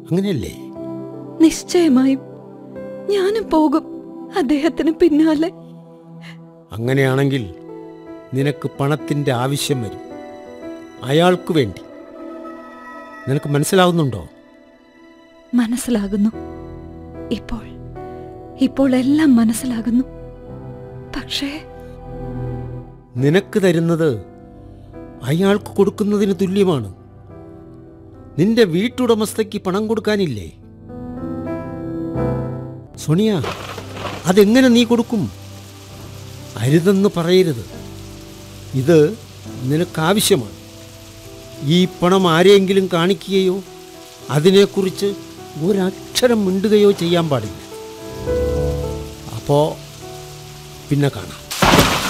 അങ്ങനെയല്ലേ നിശ്ചയമായും ഞാനും പോകും അദ്ദേഹത്തിന് പിന്നാലെ അങ്ങനെയാണെങ്കിൽ നിനക്ക് പണത്തിൻ്റെ ആവശ്യം വരും അയാൾക്ക് വേണ്ടി നിനക്ക് മനസ്സിലാവുന്നുണ്ടോ മനസ്സിലാകുന്നു ഇപ്പോൾ ഇപ്പോൾ എല്ലാം മനസ്സിലാകുന്നു പക്ഷേ നിനക്ക് തരുന്നത് അയാൾക്ക് കൊടുക്കുന്നതിന് തുല്യമാണ് നിന്റെ വീട്ടുടമസ്ഥയ്ക്ക് പണം കൊടുക്കാനില്ലേ സോണിയ അതെങ്ങനെ നീ കൊടുക്കും അരുതെന്ന് പറയരുത് ഇത് നിനക്കാവശ്യമാണ് ഈ പണം ആരെയെങ്കിലും കാണിക്കുകയോ അതിനെക്കുറിച്ച് ഒരക്ഷരം മിണ്ടുകയോ ചെയ്യാൻ പാടില്ല അപ്പോൾ പിന്നെ കാണാം